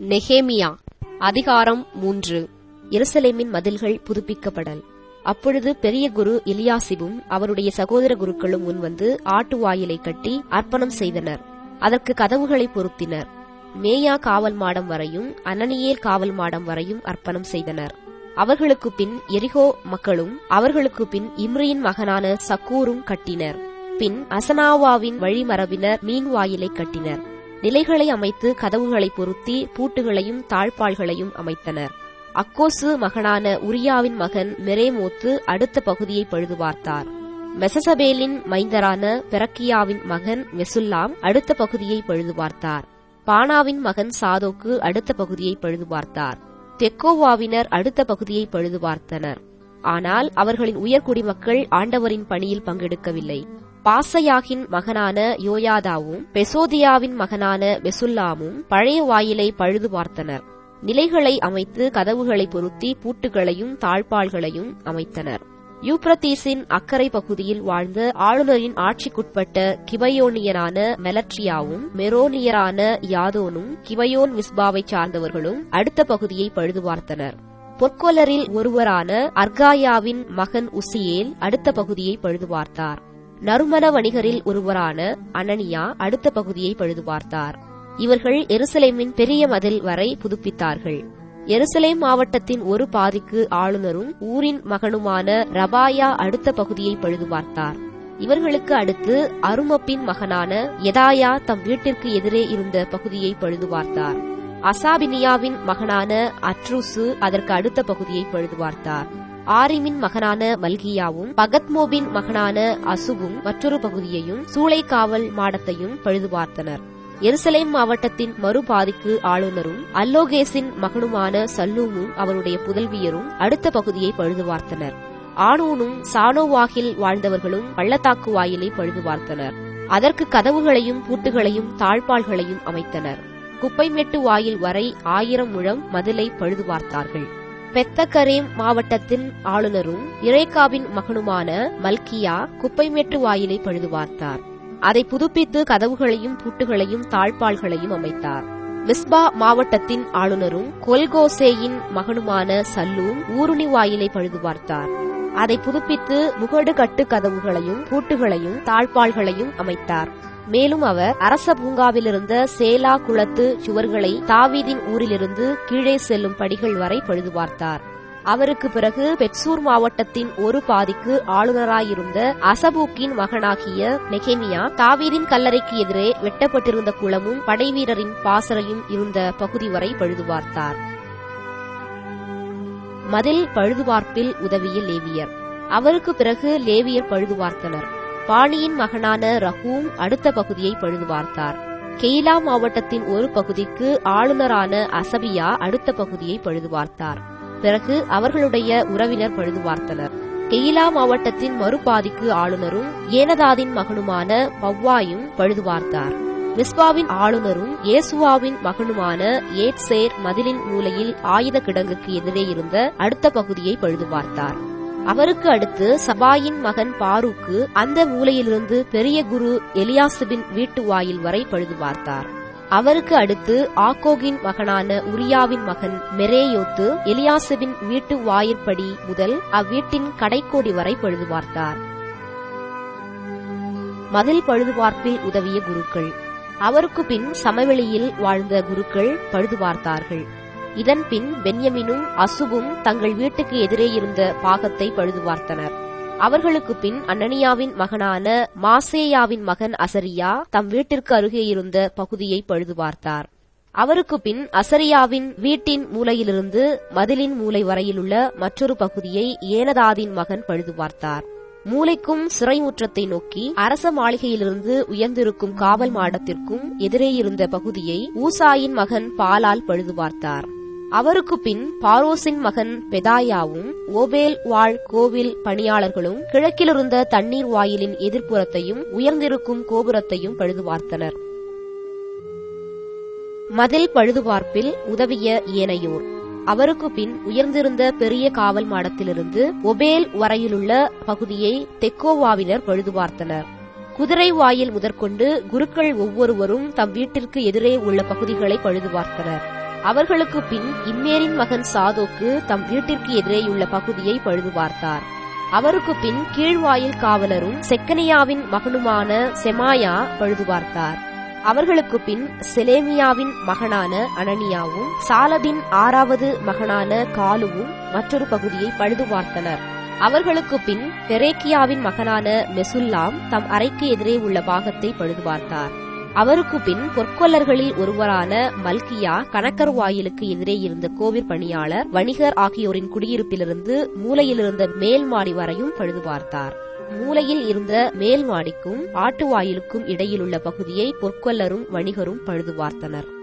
நெகேமியா அதிகாரம் மூன்று எருசலேமின் மதில்கள் புதுப்பிக்கப்படல் அப்பொழுது பெரிய குரு எலியாசிபும் அவருடைய சகோதர குருக்களும் முன்வந்து ஆட்டு வாயிலை கட்டி அர்ப்பணம் செய்தனர் அதற்கு கதவுகளை பொருத்தினர் மேயா காவல் மாடம் வரையும் அனனியேல் காவல் மாடம் வரையும் அர்ப்பணம் செய்தனர் அவர்களுக்கு பின் எரிகோ மக்களும் அவர்களுக்கு பின் இம்ரியின் மகனான சக்கூரும் கட்டினர் பின் அசனாவாவின் வழிமரபினர் மீன் வாயிலை கட்டினர் நிலைகளை அமைத்து கதவுகளை பொருத்தி பூட்டுகளையும் தாழ்பாள்களையும் அமைத்தனர் அக்கோசு மகனான உரியாவின் மகன் மெரேமோத்து அடுத்த பகுதியை பழுது பார்த்தார் மெசசபேலின் மைந்தரான பெரக்கியாவின் மகன் மெசுல்லாம் அடுத்த பகுதியை பழுது பார்த்தார் பானாவின் மகன் சாதோக்கு அடுத்த பகுதியை பழுது பார்த்தார் தெக்கோவாவினர் அடுத்த பகுதியை பழுது பார்த்தனர் ஆனால் அவர்களின் உயர்குடிமக்கள் ஆண்டவரின் பணியில் பங்கெடுக்கவில்லை பாசையாகின் மகனான யோயாதாவும் பெசோதியாவின் மகனான மெசுல்லாமும் பழைய வாயிலை பழுது பார்த்தனர் நிலைகளை அமைத்து கதவுகளை பொருத்தி பூட்டுகளையும் தாழ்பாள்களையும் அமைத்தனர் யூப்ரத்தீஸின் அக்கறை பகுதியில் வாழ்ந்த ஆளுநரின் ஆட்சிக்குட்பட்ட கிபயோனியரான மெலட்ரியாவும் மெரோனியரான யாதோனும் கிபயோன் விஸ்பாவை சார்ந்தவர்களும் அடுத்த பகுதியை பழுது பார்த்தனர் பொற்கொலரில் ஒருவரான அர்காயாவின் மகன் உசியேல் அடுத்த பகுதியை பழுது பார்த்தார் நறுமண வணிகரில் ஒருவரான அனனியா அடுத்த பகுதியை பழுது பார்த்தார் இவர்கள் எருசலேமின் பெரிய மதில் வரை புதுப்பித்தார்கள் எருசலேம் மாவட்டத்தின் ஒரு பாதிக்கு ஆளுநரும் ஊரின் மகனுமான ரபாயா அடுத்த பகுதியை பழுது பார்த்தார் இவர்களுக்கு அடுத்து அருமப்பின் மகனான எதாயா தம் வீட்டிற்கு எதிரே இருந்த பகுதியை பழுது பார்த்தார் அசாபினியாவின் மகனான அட்ரூசு அதற்கு அடுத்த பகுதியை பழுது பார்த்தார் ஆரிமின் மகனான மல்கியாவும் பகத்மோபின் மகனான அசுவும் மற்றொரு பகுதியையும் சூளைக்காவல் மாடத்தையும் பழுது பார்த்தனர் எருசலேம் மாவட்டத்தின் மறுபாதிக்கு ஆளுநரும் அல்லோகேசின் மகனுமான சல்லூமும் அவருடைய புதல்வியரும் அடுத்த பகுதியை பழுது பார்த்தனர் ஆனூனும் சானோவாகில் வாழ்ந்தவர்களும் பள்ளத்தாக்கு வாயிலை பழுது பார்த்தனர் அதற்கு கதவுகளையும் பூட்டுகளையும் தாழ்பாள்களையும் அமைத்தனர் குப்பைமேட்டு வாயில் வரை ஆயிரம் முழம் மதிலை பழுது பார்த்தார்கள் பெத்தகரேம் மாவட்டத்தின் ஆளுநரும் இரேகாவின் மகனுமான மல்கியா குப்பைமேட்டு வாயிலை பழுது பார்த்தார் அதை புதுப்பித்து கதவுகளையும் பூட்டுகளையும் தாழ்பாள்களையும் அமைத்தார் மிஸ்பா மாவட்டத்தின் ஆளுநரும் கொல்கோசேயின் மகனுமான சல்லூம் ஊருணி வாயிலை பழுது பார்த்தார் அதை புதுப்பித்து முகடு கட்டு கதவுகளையும் பூட்டுகளையும் தாழ்பாள்களையும் அமைத்தார் மேலும் அவர் அரச பூங்காவிலிருந்த சேலா குளத்து சுவர்களை தாவீதின் ஊரிலிருந்து கீழே செல்லும் படிகள் வரை பழுது பார்த்தார் அவருக்கு பிறகு பெட்சூர் மாவட்டத்தின் ஒரு பாதிக்கு ஆளுநராயிருந்த அசபூக்கின் மகனாகிய நெகேமியா தாவீதின் கல்லறைக்கு எதிரே வெட்டப்பட்டிருந்த குளமும் படைவீரரின் பாசறையும் இருந்த பகுதி வரை பழுது பார்த்தார் மதில் பழுதுபார்ப்பில் உதவிய லேவியர் அவருக்கு பிறகு லேவியர் பழுது பார்த்தனர் பாணியின் மகனான ரஹூம் அடுத்த பகுதியை பழுது பார்த்தார் கெய்லா மாவட்டத்தின் ஒரு பகுதிக்கு ஆளுநரான அசபியா அடுத்த பகுதியை பழுது பார்த்தார் பிறகு அவர்களுடைய உறவினர் பழுது பார்த்தனர் கெயிலா மாவட்டத்தின் மறுபாதிக்கு ஆளுநரும் ஏனதாதின் மகனுமான பவ்வாயும் பழுது பார்த்தார் மிஸ்பாவின் ஆளுநரும் இயேசுவாவின் மகனுமான ஏட்சேர் மதிலின் மூலையில் ஆயுத கிடங்குக்கு எதிரே இருந்த அடுத்த பகுதியை பழுது பார்த்தார் அவருக்கு அடுத்து சபாயின் மகன் பாருக்கு அந்த மூலையிலிருந்து பெரிய குரு எலியாசுபின் வீட்டு வாயில் வரை பழுது பார்த்தார் அவருக்கு அடுத்து ஆக்கோகின் மகனான உரியாவின் மகன் மெரேயோத்து எலியாசுபின் வீட்டு வாயிற்படி முதல் அவ்வீட்டின் கடைக்கோடி வரை பழுது பார்த்தார் மதில் பழுதுபார்ப்பில் உதவிய குருக்கள் அவருக்கு பின் சமவெளியில் வாழ்ந்த குருக்கள் பழுது பார்த்தார்கள் இதன் பின் பென்யமினும் அசுவும் தங்கள் வீட்டுக்கு எதிரே இருந்த பாகத்தை பழுது பார்த்தனர் அவர்களுக்கு பின் அன்னனியாவின் மகனான மாசேயாவின் மகன் அசரியா தம் வீட்டிற்கு அருகே இருந்த பகுதியை பழுது பார்த்தார் அவருக்கு பின் அசரியாவின் வீட்டின் மூலையிலிருந்து மதிலின் மூலை வரையிலுள்ள மற்றொரு பகுதியை ஏனதாதின் மகன் பழுது பார்த்தார் மூளைக்கும் சிறைமுற்றத்தை நோக்கி அரச மாளிகையிலிருந்து உயர்ந்திருக்கும் காவல் மாடத்திற்கும் எதிரே இருந்த பகுதியை ஊசாயின் மகன் பாலால் பழுது பார்த்தார் அவருக்கு பின் பாரோசின் மகன் பெதாயாவும் ஓபேல் வாழ் கோவில் பணியாளர்களும் கிழக்கிலிருந்த தண்ணீர் வாயிலின் எதிர்ப்புறத்தையும் உயர்ந்திருக்கும் கோபுரத்தையும் பழுது பார்த்தனர் மதில் பழுதுபார்ப்பில் உதவிய ஏனையோர் அவருக்கு பின் உயர்ந்திருந்த பெரிய காவல் மாடத்திலிருந்து ஒபேல் வரையிலுள்ள பகுதியை தெக்கோவாவினர் பழுது பார்த்தனர் குதிரை வாயில் முதற்கொண்டு குருக்கள் ஒவ்வொருவரும் தம் வீட்டிற்கு எதிரே உள்ள பகுதிகளை பழுது பார்த்தனர் அவர்களுக்கு பின் இம்மேரின் மகன் சாதோக்கு தம் வீட்டிற்கு எதிரேயுள்ள பகுதியை பழுது பார்த்தார் அவருக்கு பின் கீழ்வாயில் காவலரும் செக்கனியாவின் மகனுமான செமாயா பழுது பார்த்தார் அவர்களுக்கு பின் செலேமியாவின் மகனான அனனியாவும் சாலபின் ஆறாவது மகனான காலுவும் மற்றொரு பகுதியை பழுது பார்த்தனர் அவர்களுக்கு பின் பெரேக்கியாவின் மகனான மெசுல்லாம் தம் அறைக்கு எதிரே உள்ள பாகத்தை பழுது பார்த்தார் அவருக்கு பின் பொற்கொல்லர்களில் ஒருவரான மல்கியா கணக்கர் வாயிலுக்கு எதிரே இருந்த கோவிற் பணியாளர் வணிகர் ஆகியோரின் குடியிருப்பிலிருந்து மூலையில் இருந்த மேல் மாடி வரையும் பழுது பார்த்தார் மூலையில் இருந்த மேல் மாடிக்கும் ஆட்டு வாயிலுக்கும் இடையிலுள்ள பகுதியை பொற்கொல்லரும் வணிகரும் பழுது பார்த்தனர்